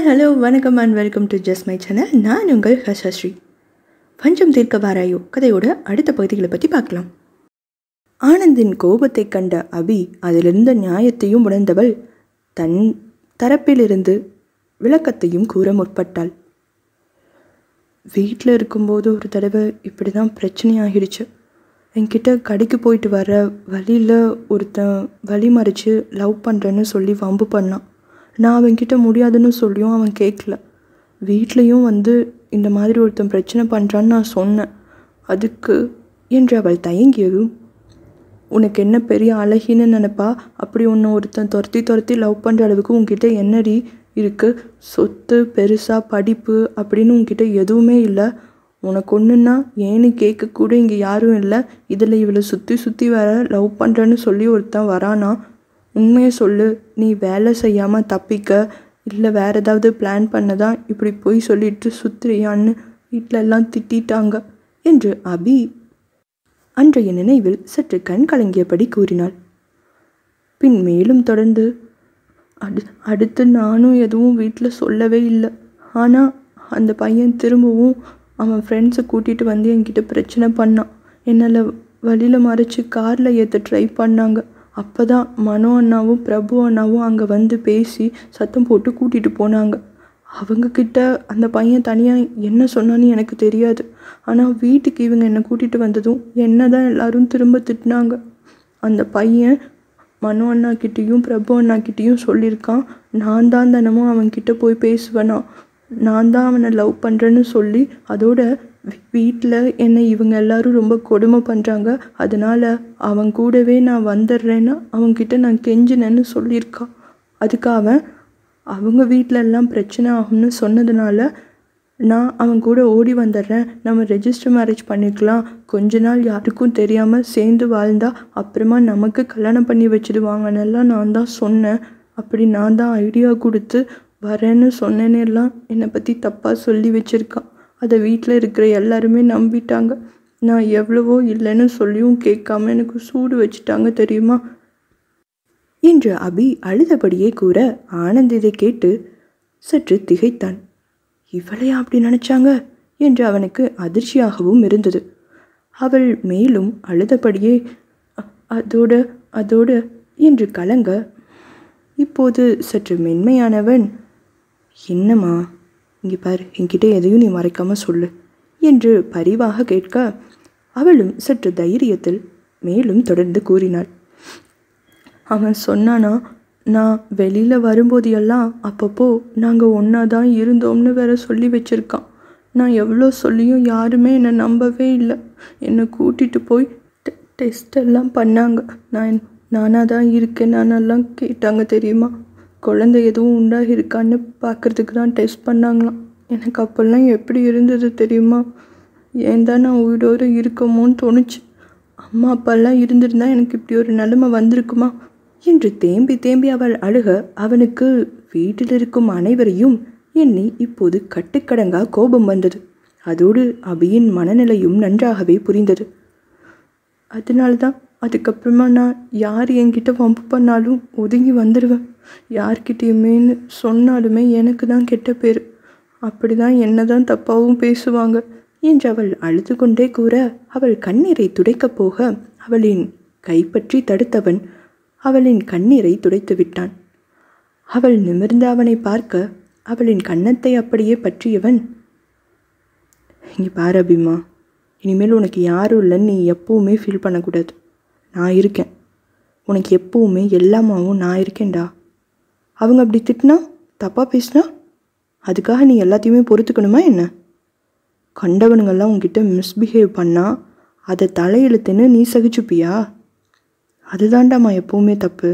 hi hello வணக்கம் and welcome to just my channel நான் உங்கள் ஹர்ஷஸ்ரீ பஞ்சம் தீர்க்க வாராயோ கதையோட அடுத்த பகுதிகளை பற்றி பார்க்கலாம் ஆனந்தின் கோபத்தை கண்ட அபி அதிலிருந்த நியாயத்தையும் உணர்ந்தவள் தன் தரப்பிலிருந்து விளக்கத்தையும் கூற முற்பட்டாள் வீட்டில் இருக்கும்போது ஒரு தடவை இப்படி தான் பிரச்சனை ஆகிடுச்சு என்கிட்ட கடைக்கு போயிட்டு வர வழியில் ஒருத்தன் வழி மறித்து லவ் பண்ணுறேன்னு சொல்லி வம்பு பண்ணான் நான் அவன்கிட்ட முடியாதுன்னு சொல்லியும் அவன் கேட்கல வீட்லேயும் வந்து இந்த மாதிரி ஒருத்தன் பிரச்சனை பண்ணுறான்னு நான் சொன்னேன் அதுக்கு என்று அவள் தயங்கியதும் உனக்கு என்ன பெரிய அழகின்னு நினைப்பா அப்படி உன்னை ஒருத்தன் துரத்தி துரத்தி லவ் பண்ணுற அளவுக்கு உன்கிட்ட என்னடி இருக்குது சொத்து பெருசாக படிப்பு அப்படின்னு உன்கிட்ட எதுவுமே இல்லை உனக்கு ஒன்றுன்னா ஏன்னு கேட்க கூட இங்கே யாரும் இல்லை இதில் இவளை சுற்றி சுற்றி வர லவ் பண்ணுறேன்னு சொல்லி ஒருத்தன் வரானா உண்மையை சொல்லு நீ வேலை செய்யாமல் தப்பிக்க இல்லை வேறு ஏதாவது பிளான் பண்ணதான் இப்படி போய் சொல்லிட்டு சுத்துறியான்னு வீட்டில எல்லாம் திட்டிட்டாங்க என்று அபி அன்றைய நினைவில் சற்று கண் கலங்கியபடி கூறினாள் பின் மேலும் தொடர்ந்து அடு அடுத்து நானும் எதுவும் வீட்டில் சொல்லவே இல்லை ஆனால் அந்த பையன் திரும்பவும் அவன் ஃப்ரெண்ட்ஸை கூட்டிகிட்டு வந்து என்கிட்ட பிரச்சனை பண்ணான் என்னால் வழியில் மறைச்சி காரில் ஏற்ற ட்ரை பண்ணாங்க அப்போ தான் மனோ அண்ணாவும் பிரபு அண்ணாவும் அங்கே வந்து பேசி சத்தம் போட்டு கூட்டிகிட்டு போனாங்க அவங்கக்கிட்ட அந்த பையன் தனியாக என்ன சொன்னான்னு எனக்கு தெரியாது ஆனால் வீட்டுக்கு இவங்க என்னை கூட்டிகிட்டு வந்ததும் என்ன தான் எல்லாரும் திரும்ப திட்டினாங்க அந்த பையன் மனோ அண்ணாக்கிட்டேயும் பிரபு அண்ணாக்கிட்டேயும் சொல்லியிருக்கான் நான் தான் தினமும் அவன்கிட்ட போய் பேசுவேனா நான் தான் அவனை லவ் பண்ணுறேன்னு சொல்லி அதோட வீட்டில் என்னை இவங்க எல்லாரும் ரொம்ப கொடுமை பண்ணுறாங்க அதனால் அவன் கூடவே நான் வந்துடுறேன்னு அவன்கிட்ட நான் கெஞ்சினேன்னு சொல்லியிருக்கான் அதுக்கு அவன் அவங்க வீட்டில எல்லாம் பிரச்சனை ஆகும்னு சொன்னதுனால நான் அவன் கூட ஓடி வந்துடுறேன் நம்ம ரெஜிஸ்டர் மேரேஜ் பண்ணிக்கலாம் கொஞ்ச நாள் யாருக்கும் தெரியாமல் சேர்ந்து வாழ்ந்தா அப்புறமா நமக்கு கல்யாணம் பண்ணி வச்சிடுவாங்கன்னெல்லாம் நான் தான் சொன்னேன் அப்படி நான் தான் ஐடியா கொடுத்து வரேன்னு சொன்னேன்னெல்லாம் என்னை பற்றி தப்பாக சொல்லி வச்சுருக்கான் அதை வீட்டில் இருக்கிற எல்லாருமே நம்பிட்டாங்க நான் எவ்வளவோ இல்லைன்னு சொல்லியும் கேட்காம எனக்கு சூடு வச்சுட்டாங்க தெரியுமா என்று அபி அழுதபடியே கூற ஆனந்த் இதை கேட்டு சற்று திகைத்தான் இவளையா அப்படி நினச்சாங்க என்று அவனுக்கு அதிர்ச்சியாகவும் இருந்தது அவள் மேலும் அழுதபடியே "அ- அதோட அதோட என்று கலங்க இப்போது சற்று மென்மையானவன் என்னம்மா இங்கே பாரு என்கிட்ட எதையும் நீ மறைக்காம சொல்லு என்று பரிவாக கேட்க அவளும் சற்று தைரியத்தில் மேலும் தொடர்ந்து கூறினாள் அவன் சொன்னானா நான் வெளியில் வரும்போது எல்லாம் அப்பப்போ நாங்கள் ஒன்றா தான் இருந்தோம்னு வேற சொல்லி வச்சுருக்கான் நான் எவ்வளோ சொல்லியும் யாருமே என்னை நம்பவே இல்லை என்னை கூட்டிகிட்டு போய் டெ- டெஸ்ட் எல்லாம் பண்ணாங்க நான் நானாக தான் இருக்கேன் நானெல்லாம் கேட்டாங்க தெரியுமா குழந்தை எதுவும் உண்டாகி இருக்கான்னு பார்க்கறதுக்கு தான் டெஸ்ட் பண்ணாங்களாம் எனக்கு அப்போல்லாம் எப்படி இருந்தது தெரியுமா ஏன் தான் நான் உயிரோடு இருக்கமோன்னு தோணுச்சு அம்மா அப்பாலாம் இருந்திருந்தா எனக்கு இப்படி ஒரு நிலைமை வந்திருக்குமா என்று தேம்பி தேம்பி அவள் அழுக அவனுக்கு வீட்டில் இருக்கும் அனைவரையும் எண்ணி இப்போது கட்டுக்கடங்கா கோபம் வந்தது அதோடு அபியின் மனநிலையும் நன்றாகவே புரிந்தது அதனால தான் அதுக்கப்புறமா நான் யார் என்கிட்ட வம்பு பண்ணாலும் ஒதுங்கி வந்துடுவேன் யார்கிட்டயுமேன்னு சொன்னாலுமே எனக்கு தான் கெட்ட பேர் அப்படி தான் என்ன தான் தப்பாகவும் பேசுவாங்க என்று அவள் அழுது கொண்டே கூற அவள் கண்ணீரை துடைக்கப் போக அவளின் கைப்பற்றி தடுத்தவன் அவளின் கண்ணீரை துடைத்து விட்டான் அவள் நிமிர்ந்து அவனை பார்க்க அவளின் கன்னத்தை அப்படியே பற்றியவன் இங்கே பாரு அபிமா இனிமேல் உனக்கு யாரும் இல்லைன்னு நீ எப்பவுமே ஃபீல் பண்ணக்கூடாது நான் இருக்கேன் உனக்கு எப்பவுமே எல்லாமாவும் நான் இருக்கேன்டா அவங்க அப்படி திட்டினா தப்பாக பேசினா அதுக்காக நீ எல்லாத்தையுமே பொறுத்துக்கணுமா என்ன கண்டவனுங்கெல்லாம் உன்கிட்ட மிஸ்பிஹேவ் பண்ணால் அதை தலையெழுத்துன்னு நீ சகிச்சுப்பியா அதுதான்டாம்மா எப்பவுமே தப்பு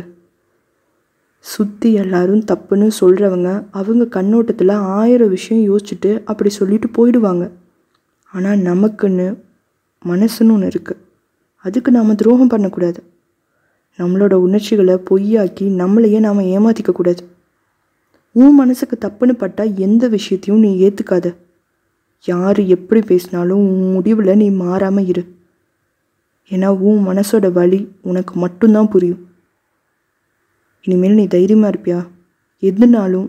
சுற்றி எல்லாரும் தப்புன்னு சொல்கிறவங்க அவங்க கண்ணோட்டத்தில் ஆயிரம் விஷயம் யோசிச்சுட்டு அப்படி சொல்லிட்டு போயிடுவாங்க ஆனால் நமக்குன்னு மனசுன்னு ஒன்று இருக்குது அதுக்கு நாம் துரோகம் பண்ணக்கூடாது நம்மளோட உணர்ச்சிகளை பொய்யாக்கி நம்மளையே நாம் ஏமாற்றிக்க கூடாது உன் மனசுக்கு தப்புன்னு பட்டால் எந்த விஷயத்தையும் நீ ஏற்றுக்காத யார் எப்படி பேசினாலும் உன் முடிவில் நீ மாறாமல் இரு ஏன்னா உன் மனசோட வலி உனக்கு மட்டும்தான் புரியும் இனிமேல் நீ தைரியமாக இருப்பியா எதுனாலும்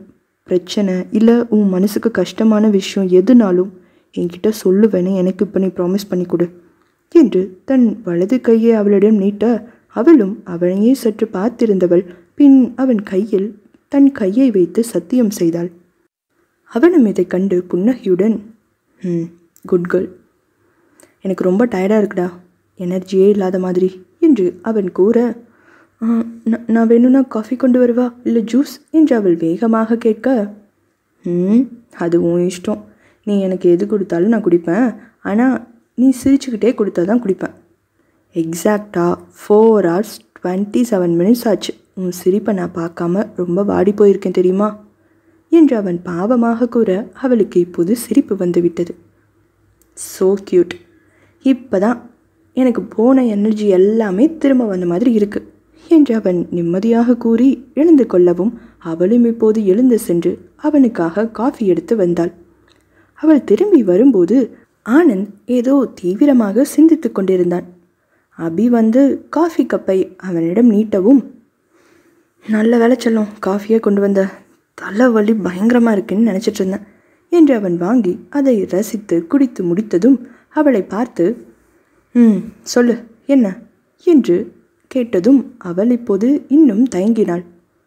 பிரச்சனை இல்லை உன் மனசுக்கு கஷ்டமான விஷயம் எதுனாலும் என்கிட்ட சொல்லுவேன்னு எனக்கு இப்போ நீ ப்ராமிஸ் பண்ணி கொடு என்று தன் வலது கையை அவளிடம் நீட்ட அவளும் அவனையே சற்று பார்த்திருந்தவள் பின் அவன் கையில் தன் கையை வைத்து சத்தியம் செய்தாள் அவனும் இதைக் கண்டு புன்னகையுடன் ம் குட் கேர்ள் எனக்கு ரொம்ப டயர்டாக இருக்குடா எனர்ஜியே இல்லாத மாதிரி என்று அவன் கூற "ஆ, நான் நான் வேணும்னா காஃபி கொண்டு வருவா இல்லை ஜூஸ் என்று அவள் வேகமாக கேட்க ம் அது உன் இஷ்டம் நீ எனக்கு எது கொடுத்தாலும் நான் குடிப்பேன் ஆனால் நீ சிரிச்சுக்கிட்டே கொடுத்தா தான் குடிப்பேன் எக்ஸாக்டாக four hours twenty seven minutes ஆச்சு உன் சிரிப்பை நான் பார்க்காம ரொம்ப வாடி போயிருக்கேன் தெரியுமா என்று அவன் பாவமாக கூற அவளுக்கு இப்போது சிரிப்பு வந்துவிட்டது ஸோ கியூட் இப்போ தான் எனக்கு போன எனர்ஜி எல்லாமே திரும்ப வந்த மாதிரி இருக்கு என்று அவன் நிம்மதியாக கூறி எழுந்து கொள்ளவும் அவளும் இப்போது எழுந்து சென்று அவனுக்காக காஃபி எடுத்து வந்தாள் அவள் திரும்பி வரும்போது ஆனந்த் ஏதோ தீவிரமாக சிந்தித்துக் கொண்டிருந்தான் அபி வந்து காஃபி கப்பை அவனிடம் நீட்டவும் நல்ல வேலை செல்லம் காஃபியே கொண்டு வந்த தலைவலி பயங்கரமாக இருக்குன்னு நினச்சிட்டு இருந்தேன் என்று அவன் வாங்கி அதை ரசித்து குடித்து முடித்ததும் அவளை பார்த்து ம் சொல்லு என்ன என்று கேட்டதும் அவள் இப்போது இன்னும் தயங்கினாள்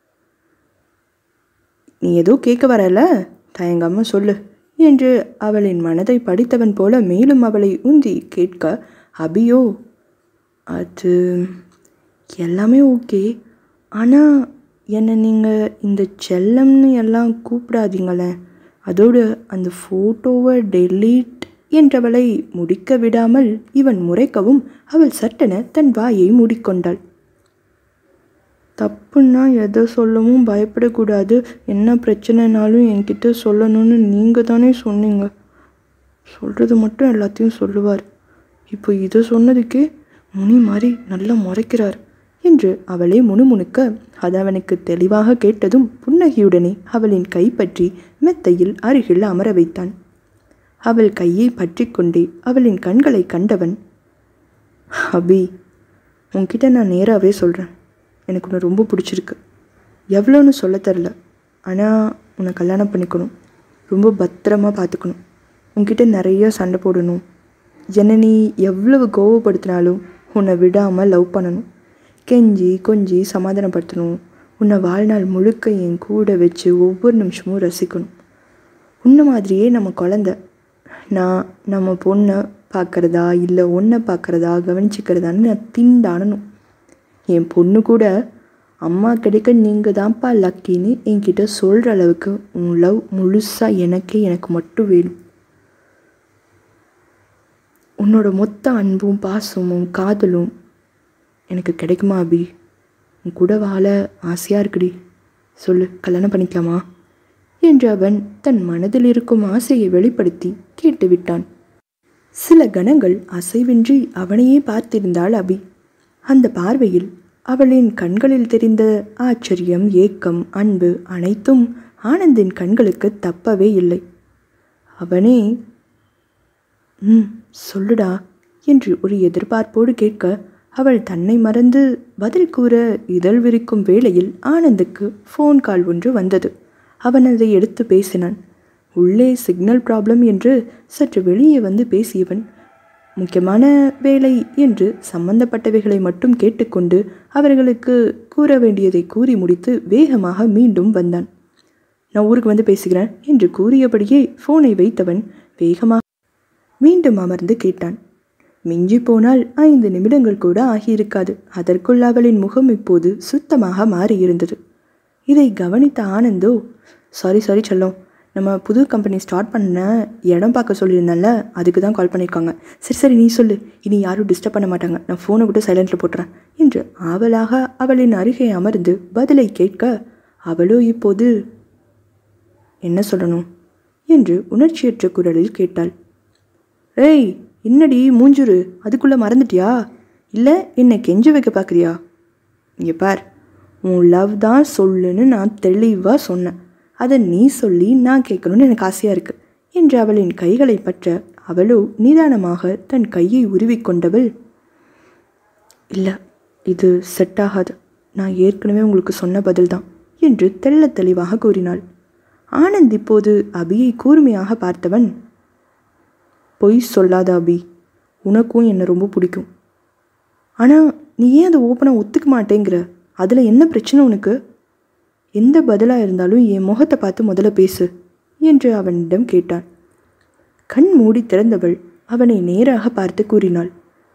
நீ ஏதோ கேட்க வரல தயங்காம சொல்லு என்று அவளின் மனதை படித்தவன் போல மேலும் அவளை உந்தி கேட்க அபியோ அது எல்லாமே ஓகே ஆனால் என்னை நீங்கள் இந்த செல்லம்னு எல்லாம் கூப்பிடாதீங்களேன் அதோடு அந்த ஃபோட்டோவை டெலீட் என்றவளை முடிக்க விடாமல் இவன் முறைக்கவும் அவள் சட்டென தன் வாயை மூடிக்கொண்டாள் தப்புன்னா எதை சொல்லவும் பயப்படக்கூடாது என்ன பிரச்சனைனாலும் என்கிட்ட சொல்லணும்னு நீங்கள் தானே சொன்னீங்க சொல்கிறது மட்டும் எல்லாத்தையும் சொல்லுவார் இப்போ இதை சொன்னதுக்கே முனி மாதிரி நல்லா முறைக்கிறார் என்று அவளை முணுமுணுக்க அது அவனுக்கு தெளிவாக கேட்டதும் புன்னகையுடனே அவளின் கைப்பற்றி மெத்தையில் அருகில் அமர வைத்தான் அவள் கையை பற்றி கொண்டே அவளின் கண்களை கண்டவன் அபி உன்கிட்ட நான் நேராகவே சொல்கிறேன் எனக்கு உன்னை ரொம்ப பிடிச்சிருக்கு எவ்வளோன்னு சொல்ல தெரில ஆனால் உன்னை கல்யாணம் பண்ணிக்கணும் ரொம்ப பத்திரமா பார்த்துக்கணும் உன்கிட்ட நிறைய சண்டை போடணும் என்னை நீ எவ்வளவு கோவப்படுத்தினாலும் உன்னை விடாமல் லவ் பண்ணணும் கெஞ்சி கொஞ்சி சமாதானப்படுத்தணும் உன்னை வாழ்நாள் முழுக்க என் கூட வச்சு ஒவ்வொரு நிமிஷமும் ரசிக்கணும் உன்ன மாதிரியே நம்ம குழந்த நான் நம்ம பொண்ணை பார்க்குறதா இல்லை ஒன்றை பார்க்குறதா கவனிச்சுக்கிறதான்னு நான் திண்டாடணும் என் பொண்ணு கூட அம்மா கிடைக்க நீங்கள் தான்ப்பா லக்கின்னு என்கிட்ட சொல்கிற அளவுக்கு உன் லவ் முழுசாக எனக்கே எனக்கு மட்டும் வேணும் உன்னோட மொத்த அன்பும் பாசமும் காதலும் எனக்கு கிடைக்குமா அபி உன் கூட வாழ ஆசையாக இருக்குடி சொல்லு கல்யாணம் பண்ணிக்கலாமா என்று அவன் தன் மனதில் இருக்கும் ஆசையை வெளிப்படுத்தி கேட்டுவிட்டான் சில கணங்கள் அசைவின்றி அவனையே பார்த்திருந்தாள் அபி அந்த பார்வையில் அவளின் கண்களில் தெரிந்த ஆச்சரியம் ஏக்கம் அன்பு அனைத்தும் ஆனந்தின் கண்களுக்கு தப்பவே இல்லை அவனே ம் சொல்லுடா என்று ஒரு எதிர்பார்ப்போடு கேட்க அவள் தன்னை மறந்து பதில் கூற இதழ் விரிக்கும் வேளையில் ஆனந்துக்கு ஃபோன் கால் ஒன்று வந்தது அவன் அதை எடுத்து பேசினான் உள்ளே சிக்னல் ப்ராப்ளம் என்று சற்று வெளியே வந்து பேசியவன் முக்கியமான வேலை என்று சம்பந்தப்பட்டவைகளை மட்டும் கேட்டுக்கொண்டு அவர்களுக்கு கூற வேண்டியதை கூறி முடித்து வேகமாக மீண்டும் வந்தான் நான் ஊருக்கு வந்து பேசுகிறேன் என்று கூறியபடியே ஃபோனை வைத்தவன் வேகமாக மீண்டும் அமர்ந்து கேட்டான் மிஞ்சி போனால் ஐந்து நிமிடங்கள் கூட ஆகியிருக்காது அதற்குள் அவளின் முகம் இப்போது சுத்தமாக மாறியிருந்தது இதை கவனித்த ஆனந்தோ சாரி சாரி செல்லம் நம்ம புது கம்பெனி ஸ்டார்ட் பண்ண இடம் பார்க்க சொல்லியிருந்தேன்ல அதுக்கு தான் கால் பண்ணியிருக்காங்க சரி சரி நீ சொல்லு இனி யாரும் டிஸ்டர்ப் பண்ண மாட்டாங்க நான் ஃபோனை கூட சைலண்டில் போட்டுறேன் என்று ஆவலாக அவளின் அருகே அமர்ந்து பதிலை கேட்க அவளோ இப்போது என்ன சொல்லணும் என்று உணர்ச்சியற்ற குரலில் கேட்டாள் ஏய் என்னடி மூஞ்சுரு அதுக்குள்ளே மறந்துட்டியா இல்லை என்னை கெஞ்ச வைக்க பார்க்குறியா இங்கே பார் உன் லவ் தான் சொல்லுன்னு நான் தெளிவாக சொன்னேன் அதை நீ சொல்லி நான் கேட்கணும்னு எனக்கு ஆசையாக இருக்குது என்று அவளின் கைகளை பற்ற அவளோ நிதானமாக தன் கையை உருவிக்கொண்டவள் இல்லை இது செட் ஆகாது நான் ஏற்கனவே உங்களுக்கு சொன்ன பதில் தான் என்று தெள்ள தெளிவாக கூறினாள் ஆனந்த் இப்போது அபியை கூர்மையாக பார்த்தவன் பொய் சொல்லாத அபி உனக்கும் என்னை ரொம்ப பிடிக்கும் ஆனால் நீ ஏன் அதை ஓப்பனாக ஒத்துக்க மாட்டேங்கிற அதில் என்ன பிரச்சனை உனக்கு எந்த பதிலாக இருந்தாலும் என் முகத்தை பார்த்து முதல்ல பேசு என்று அவனிடம் கேட்டான் கண் மூடி திறந்தவள் அவனை நேராக பார்த்து கூறினாள்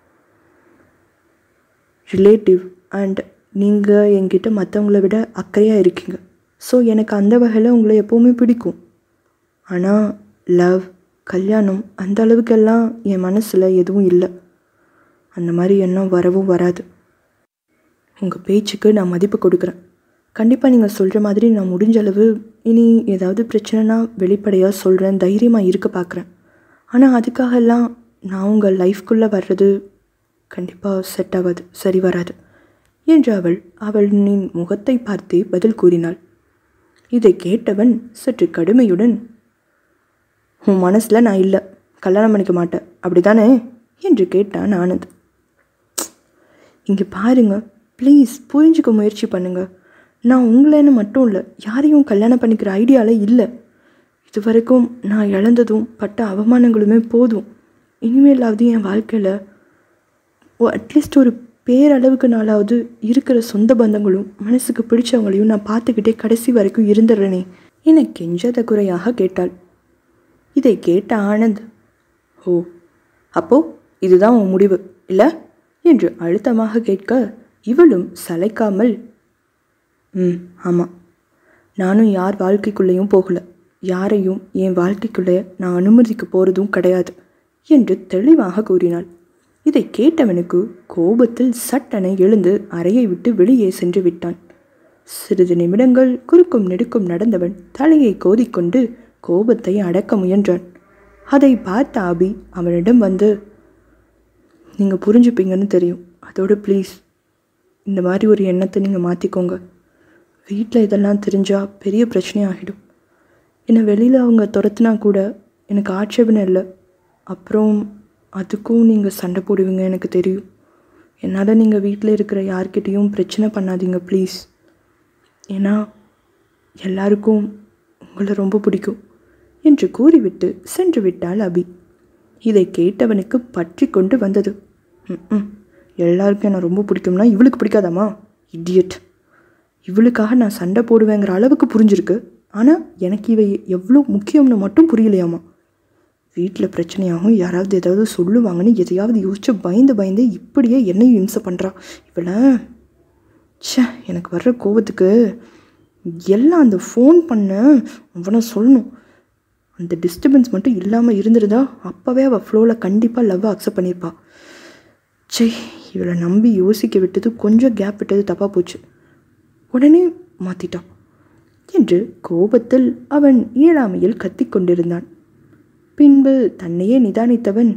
ரிலேட்டிவ் அண்ட் நீங்கள் என்கிட்ட மற்றவங்கள விட அக்கறையாக இருக்கீங்க ஸோ எனக்கு அந்த வகையில் உங்களை எப்போவுமே பிடிக்கும் ஆனால் லவ் கல்யாணம் அந்த அளவுக்கெல்லாம் என் மனசில் எதுவும் இல்லை அந்த மாதிரி எண்ணம் வரவும் வராது உங்கள் பேச்சுக்கு நான் மதிப்பு கொடுக்குறேன் கண்டிப்பாக நீங்கள் சொல்கிற மாதிரி நான் முடிஞ்ச அளவு இனி ஏதாவது பிரச்சனைனா வெளிப்படையாக சொல்கிறேன் தைரியமாக இருக்க பார்க்குறேன் ஆனால் அதுக்காகலாம் நான் உங்கள் லைஃப்குள்ளே வர்றது கண்டிப்பாக செட் ஆகாது சரி வராது என்று அவள் அவளின் முகத்தை பார்த்தே பதில் கூறினாள் இதை கேட்டவன் சற்று கடுமையுடன் உன் மனசில் நான் இல்லை கல்யாணம் பண்ணிக்க மாட்டேன் அப்படிதானே என்று கேட்டான் ஆனந்த் இங்கே பாருங்க ப்ளீஸ் புரிஞ்சுக்க முயற்சி பண்ணுங்க நான் உங்களேன்னு மட்டும் இல்லை யாரையும் கல்யாணம் பண்ணிக்கிற ஐடியாவில் இல்லை இது வரைக்கும் நான் இழந்ததும் பட்ட அவமானங்களுமே போதும் இனிமேலாவது என் வாழ்க்கையில் அட்லீஸ்ட் ஒரு பேரளவுக்கு நாளாவது இருக்கிற சொந்த பந்தங்களும் மனசுக்கு பிடிச்சவங்களையும் நான் பார்த்துக்கிட்டே கடைசி வரைக்கும் இருந்துடுறேனே என கெஞ்சத குறையாக கேட்டாள் இதை கேட்ட ஆனந்த் ஓ அப்போ இதுதான் உன் முடிவு இல்லை என்று அழுத்தமாக கேட்க இவளும் சளைக்காமல் ம் ஆமாம் நானும் யார் வாழ்க்கைக்குள்ளேயும் போகல யாரையும் என் வாழ்க்கைக்குள்ளே நான் அனுமதிக்க போகிறதும் கிடையாது என்று தெளிவாக கூறினாள் இதை கேட்டவனுக்கு கோபத்தில் சட்டென எழுந்து அறையை விட்டு வெளியே சென்று விட்டான் சிறிது நிமிடங்கள் குறுக்கும் நெடுக்கும் நடந்தவன் தலையை கோதிக்கொண்டு கோபத்தை அடக்க முயன்றான் அதை பார்த்த ஆபி அவனிடம் வந்து நீங்கள் புரிஞ்சுப்பீங்கன்னு தெரியும் அதோடு ப்ளீஸ் இந்த மாதிரி ஒரு எண்ணத்தை நீங்கள் மாற்றிக்கோங்க வீட்டில் இதெல்லாம் தெரிஞ்சால் பெரிய பிரச்சனையாகிடும் என்னை வெளியில் அவங்க துரத்துனா கூட எனக்கு ஆட்சேபனை இல்லை அப்புறம் அதுக்கும் நீங்கள் சண்டை போடுவீங்க எனக்கு தெரியும் என்னால் நீங்கள் வீட்டில் இருக்கிற யார்கிட்டேயும் பிரச்சனை பண்ணாதீங்க ப்ளீஸ் ஏன்னா எல்லாருக்கும் உங்களை ரொம்ப பிடிக்கும் என்று கூறிவிட்டு சென்று விட்டாள் அபி இதை கேட்டவனுக்கு பற்றி கொண்டு வந்தது ம் எல்லாருக்கும் என்ன ரொம்ப பிடிக்கும்னா இவளுக்கு பிடிக்காதாம்மா இடியட் இவளுக்காக நான் சண்டை போடுவேங்கிற அளவுக்கு புரிஞ்சிருக்கு ஆனால் எனக்கு இவை எவ்வளோ முக்கியம்னு மட்டும் புரியலையாமா வீட்டில் பிரச்சனையாகும் யாராவது ஏதாவது சொல்லுவாங்கன்னு எதையாவது யோசிச்சு பயந்து பயந்து இப்படியே என்னையும் இம்சை பண்ணுறா இவளை ச்சே எனக்கு வர்ற கோவத்துக்கு எல்லாம் அந்த ஃபோன் பண்ண அவனை சொல்லணும் அந்த டிஸ்டர்பன்ஸ் மட்டும் இல்லாமல் இருந்திருந்தா அப்போவே அவள் ஃப்ளோவில் கண்டிப்பாக லவ்வை அக்செப்ட் பண்ணியிருப்பா சே இவளை நம்பி யோசிக்க விட்டது கொஞ்சம் கேப் விட்டது தப்பாக போச்சு உடனே மாற்றிட்டான் என்று கோபத்தில் அவன் இயலாமையில் கத்திக்கொண்டிருந்தான் பின்பு தன்னையே நிதானித்தவன்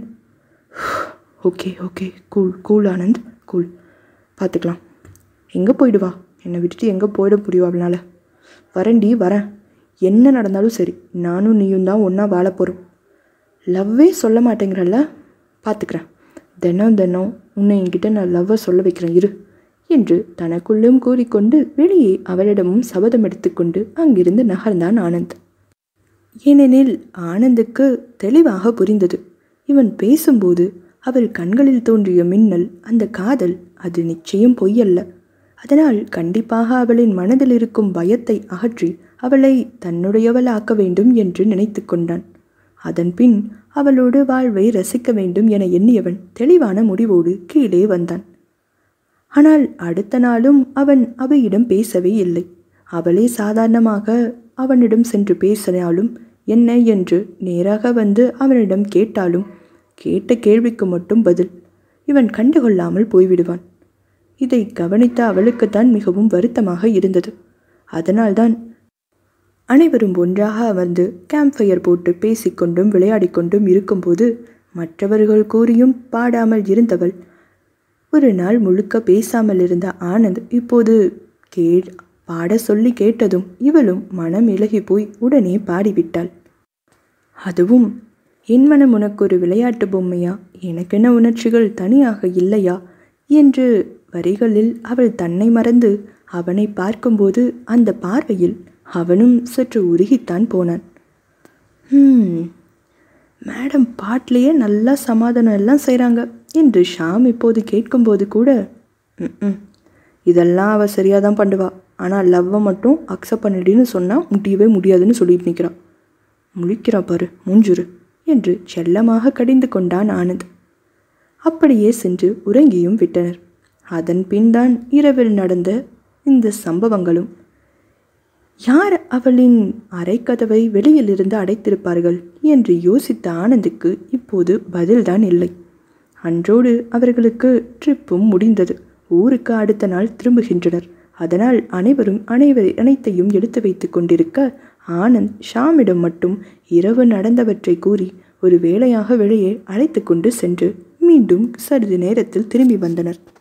okay okay cool cool Anand cool பார்த்துக்கலாம் எங்கே போயிடுவா என்னை விட்டுட்டு எங்கே போயிட முடியும் அவளால் வரேன்டி வரேன் என்ன நடந்தாலும் சரி நானும் நீயும் தான் ஒன்றா வாழ போகிறோம் லவ்வே சொல்ல மாட்டேங்கிறல்ல பார்த்துக்கிறேன் தினம் தினம் உன்னை என்கிட்ட நான் லவ்வை சொல்ல வைக்கிறேன் இரு என்று தனக்குள்ளும் கூறிக்கொண்டு வெளியே அவளிடமும் சபதம் எடுத்துக்கொண்டு அங்கிருந்து நகர்ந்தான் ஆனந்த் ஏனெனில் ஆனந்துக்கு தெளிவாக புரிந்தது இவன் பேசும்போது அவள் கண்களில் தோன்றிய மின்னல் அந்த காதல் அது நிச்சயம் பொய்யல்ல அதனால் கண்டிப்பாக அவளின் மனதில் இருக்கும் பயத்தை அகற்றி அவளை தன்னுடையவள் ஆக்க வேண்டும் என்று நினைத்து கொண்டான் அதன்பின் அவளோடு வாழ்வை ரசிக்க வேண்டும் என எண்ணியவன் தெளிவான முடிவோடு கீழே வந்தான் ஆனால் அடுத்த நாளும் அவன் அவையிடம் பேசவே இல்லை அவளே சாதாரணமாக அவனிடம் சென்று பேசினாலும் என்ன என்று நேராக வந்து அவனிடம் கேட்டாலும் கேட்ட கேள்விக்கு மட்டும் பதில் இவன் கண்டுகொள்ளாமல் போய்விடுவான் இதை கவனித்த அவளுக்குத்தான் மிகவும் வருத்தமாக இருந்தது அதனால்தான் அனைவரும் ஒன்றாக அமர்ந்து கேம்ப் ஃபயர் போட்டு பேசிக்கொண்டும் விளையாடிக்கொண்டும் இருக்கும்போது மற்றவர்கள் கூறியும் பாடாமல் இருந்தவள் ஒரு நாள் முழுக்க பேசாமல் இருந்த ஆனந்த் இப்போது கே பாட சொல்லி கேட்டதும் இவளும் மனம் இலகி போய் உடனே பாடிவிட்டாள் அதுவும் என் மனம் உனக்கு ஒரு விளையாட்டு பொம்மையா எனக்கென்ன உணர்ச்சிகள் தனியாக இல்லையா என்று வரிகளில் அவள் தன்னை மறந்து அவனை பார்க்கும்போது அந்த பார்வையில் அவனும் சற்று உருகித்தான் போனான் "ஹம், மேடம் பாட்டிலேயே நல்லா சமாதானம் எல்லாம் செய்கிறாங்க என்று ஷாம் இப்போது கேட்கும்போது கூட "ம்ம், இதெல்லாம் அவள் சரியாக தான் பண்ணுவா ஆனால் லவ்வை மட்டும் அக்செப்ட் பண்ணிடுன்னு சொன்னால் முடியவே முடியாதுன்னு சொல்லிட்டு நிற்கிறான் முழிக்கிறா பாரு மூஞ்சுரு என்று செல்லமாக கடிந்து கொண்டான் ஆனந்த் அப்படியே சென்று உறங்கியும் விட்டனர் அதன் பின்தான் இரவில் நடந்த இந்த சம்பவங்களும் யார் அவளின் அறைக்கதவை வெளியிலிருந்து அடைத்திருப்பார்கள் என்று யோசித்த ஆனந்துக்கு இப்போது பதில்தான் இல்லை அன்றோடு அவர்களுக்கு ட்ரிப்பும் முடிந்தது ஊருக்கு அடுத்த நாள் திரும்புகின்றனர் அதனால் அனைவரும் அனைவர் அனைத்தையும் எடுத்து வைத்து கொண்டிருக்க ஆனந்த் ஷாமிடம் மட்டும் இரவு நடந்தவற்றை கூறி ஒரு வேளையாக வெளியே அழைத்து கொண்டு சென்று மீண்டும் சிறிது நேரத்தில் திரும்பி வந்தனர்